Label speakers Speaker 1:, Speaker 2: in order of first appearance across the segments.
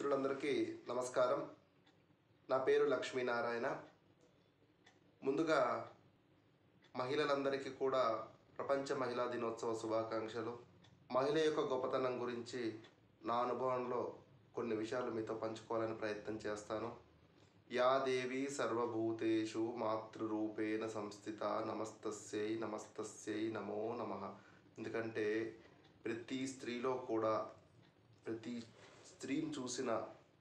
Speaker 1: మిత్రులందరికీ నమస్కారం నా పేరు లక్ష్మీనారాయణ ముందుగా మహిళలందరికీ కూడా ప్రపంచ మహిళా దినోత్సవ శుభాకాంక్షలు మహిళ యొక్క గొప్పతనం గురించి నా అనుభవంలో కొన్ని విషయాలు మీతో పంచుకోవాలని ప్రయత్నం చేస్తాను యా దేవి సర్వభూతేషు మాతృరూపేణ సంస్థిత నమస్తస్యై నమస్తస్యై నమో నమః ఎందుకంటే ప్రతి స్త్రీలో కూడా ప్రతి స్త్రీని చూసిన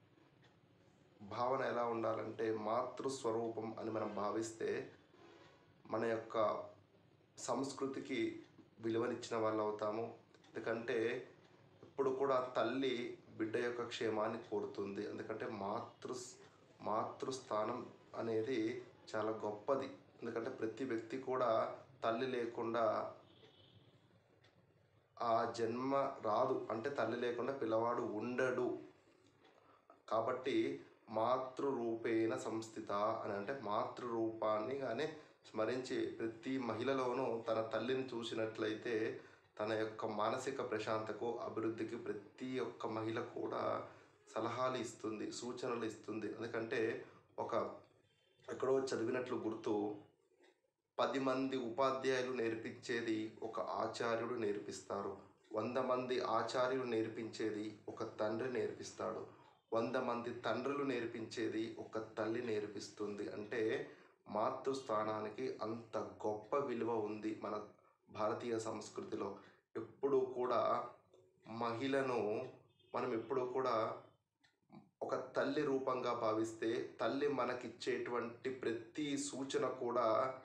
Speaker 1: భావన ఎలా ఉండాలంటే మాతృస్వరూపం అని మనం భావిస్తే మన యొక్క సంస్కృతికి విలువనిచ్చిన వాళ్ళు అవుతాము ఎందుకంటే ఇప్పుడు కూడా తల్లి బిడ్డ యొక్క క్షేమాన్ని కోరుతుంది ఎందుకంటే మాతృ మాతృస్థానం అనేది చాలా గొప్పది ఎందుకంటే ప్రతి వ్యక్తి కూడా తల్లి లేకుండా ఆ జన్మ రాదు అంటే తల్లి లేకుండా పిల్లవాడు ఉండడు కాబట్టి మాతృరూపేణ సంస్థిత అని అంటే మాతృరూపాన్ని కానీ స్మరించి ప్రతి మహిళలోనూ తన తల్లిని చూసినట్లయితే తన యొక్క మానసిక ప్రశాంతకు అభివృద్ధికి ప్రతి ఒక్క మహిళ కూడా సలహాలు ఇస్తుంది సూచనలు ఇస్తుంది ఎందుకంటే ఒక ఎక్కడో చదివినట్లు గుర్తు పది మంది ఉపాధ్యాయులు నేర్పించేది ఒక ఆచార్యుడు నేర్పిస్తారు వంద మంది ఆచార్యులు నేర్పించేది ఒక తండ్రి నేర్పిస్తాడు వంద మంది తండ్రులు నేర్పించేది ఒక తల్లి నేర్పిస్తుంది అంటే మాతృస్థానానికి అంత గొప్ప విలువ ఉంది మన భారతీయ సంస్కృతిలో ఎప్పుడూ కూడా మహిళను మనం ఎప్పుడూ కూడా ఒక తల్లి రూపంగా భావిస్తే తల్లి మనకిచ్చేటువంటి ప్రతి సూచన కూడా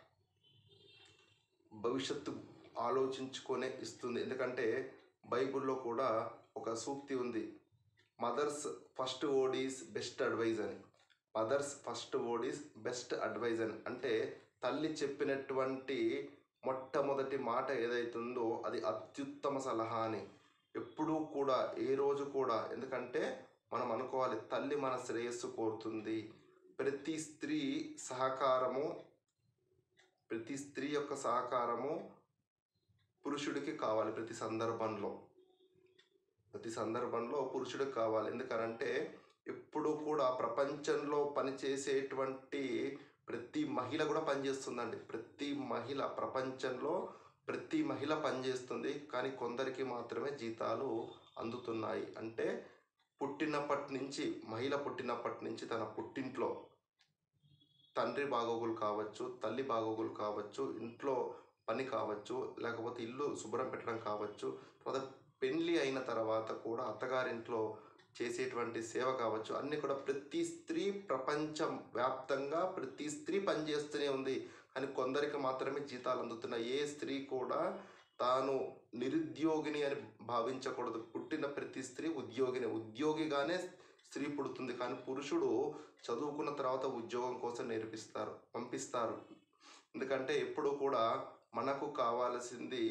Speaker 1: భవిష్యత్తు ఆలోచించుకొనే ఇస్తుంది ఎందుకంటే బైబిల్లో కూడా ఒక సూక్తి ఉంది mother's first word is best advice అని mother's first word is best advice అని అంటే తల్లి చెప్పినటువంటి మొట్టమొదటి మాట ఏదైతుందో అది అత్యుత్తమ సలహా అని ఎప్పుడూ కూడా ఏ రోజు కూడా ఎందుకంటే మనం అనుకోవాలి తల్లి మన శ్రేయస్సు కోరుతుంది ప్రతి స్త్రీ సహకారము ప్రతి స్త్రీ యొక్క సహకారము పురుషుడికి కావాలి ప్రతి సందర్భంలో ప్రతి సందర్భంలో పురుషుడికి కావాలి ఎందుకనంటే ఎప్పుడు కూడా ప్రపంచంలో పనిచేసేటువంటి ప్రతి మహిళ కూడా పనిచేస్తుందండి ప్రతి మహిళ ప్రపంచంలో ప్రతి మహిళ పనిచేస్తుంది కానీ కొందరికి మాత్రమే జీతాలు అందుతున్నాయి అంటే పుట్టినప్పటి నుంచి మహిళ పుట్టినప్పటి నుంచి తన పుట్టింట్లో తండ్రి బాగోగులు కావచ్చు తల్లి బాగోగులు కావచ్చు ఇంట్లో పని కావచ్చు లేకపోతే ఇల్లు శుభ్రం పెట్టడం కావచ్చు తర్వాత పెళ్ళి అయిన తర్వాత కూడా అత్తగారింట్లో చేసేటువంటి సేవ కావచ్చు అన్నీ కూడా ప్రతి స్త్రీ ప్రపంచం వ్యాప్తంగా ప్రతి స్త్రీ పనిచేస్తూనే ఉంది కానీ కొందరికి మాత్రమే జీతాలు అందుతున్నాయి ఏ స్త్రీ కూడా తాను నిరుద్యోగిని అని భావించకూడదు పుట్టిన ప్రతి స్త్రీ ఉద్యోగిని ఉద్యోగిగానే స్త్రీ పుడుతుంది కానీ పురుషుడు చదువుకున్న తర్వాత ఉద్యోగం కోసం నేర్పిస్తారు పంపిస్తారు ఎందుకంటే ఎప్పుడు కూడా మనకు కావాల్సింది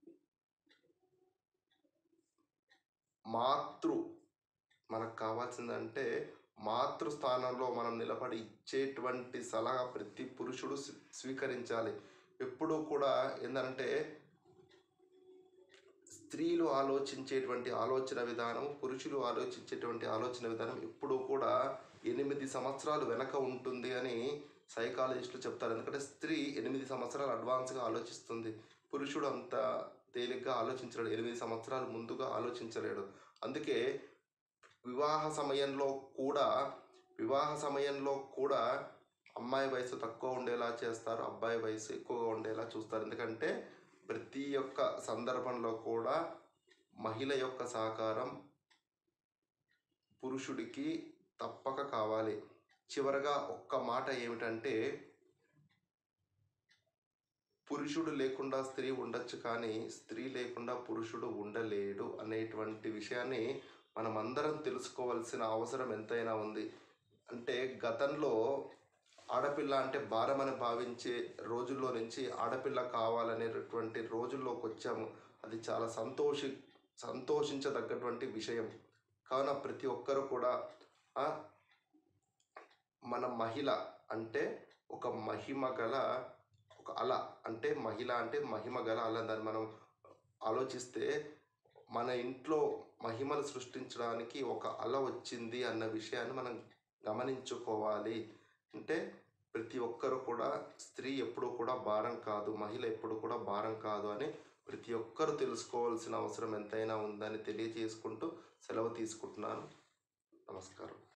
Speaker 1: మాతృ మనకు కావాల్సిందంటే మాతృ స్థానంలో మనం నిలబడి ఇచ్చేటువంటి సలహా ప్రతి పురుషుడు స్వీ- స్వీకరించాలి ఎప్పుడూ కూడా ఏంటంటే స్త్రీలు ఆలోచించేటువంటి ఆలోచన విధానం పురుషులు ఆలోచించేటువంటి ఆలోచన విధానం ఎప్పుడూ కూడా ఎనిమిది సంవత్సరాలు వెనక ఉంటుంది అని సైకాలజిస్టులు చెప్తారు ఎందుకంటే స్త్రీ ఎనిమిది సంవత్సరాలు అడ్వాన్స్గా ఆలోచిస్తుంది పురుషుడు అంత తేలిగ్గా ఆలోచించలేడు ఎనిమిది సంవత్సరాలు ముందుగా ఆలోచించలేడు అందుకే వివాహ సమయంలో కూడా వివాహ సమయంలో కూడా అమ్మాయి వయసు తక్కువ ఉండేలా చేస్తారు అబ్బాయి వయసు ఎక్కువగా ఉండేలా చూస్తారు ఎందుకంటే ప్రతి ఒక్క సందర్భంలో కూడా మహిళ యొక్క సహకారం పురుషుడికి తప్పక కావాలి చివరగా ఒక్క మాట ఏమిటంటే పురుషుడు లేకుండా స్త్రీ ఉండొచ్చు కానీ స్త్రీ లేకుండా పురుషుడు ఉండలేడు అనేటువంటి విషయాన్ని మనమందరం తెలుసుకోవాల్సిన అవసరం ఎంతైనా ఉంది అంటే గతంలో ఆడపిల్ల అంటే భారం అని భావించే రోజుల్లో నుంచి ఆడపిల్ల కావాలనేటటువంటి రోజుల్లోకి వచ్చాము అది చాలా సంతోషి సంతోషించదగ్గటువంటి విషయం కావున ప్రతి ఒక్కరు కూడా ఆ, మన మహిళ అంటే ఒక మహిమ గల ఒక అల అంటే మహిళ అంటే మహిమ గల అల దాన్ని మనం ఆలోచిస్తే మన ఇంట్లో మహిమలు సృష్టించడానికి ఒక అల వచ్చింది అన్న విషయాన్ని మనం గమనించుకోవాలి అంటే ప్రతి ఒక్కరు కూడా స్త్రీ ఎప్పుడు కూడా భారం కాదు మహిళ ఎప్పుడు కూడా భారం కాదు అని ప్రతి ఒక్కరు తెలుసుకోవాల్సిన అవసరం ఎంతైనా ఉందని తెలియజేసుకుంటూ సెలవు తీసుకుంటున్నాను నమస్కారం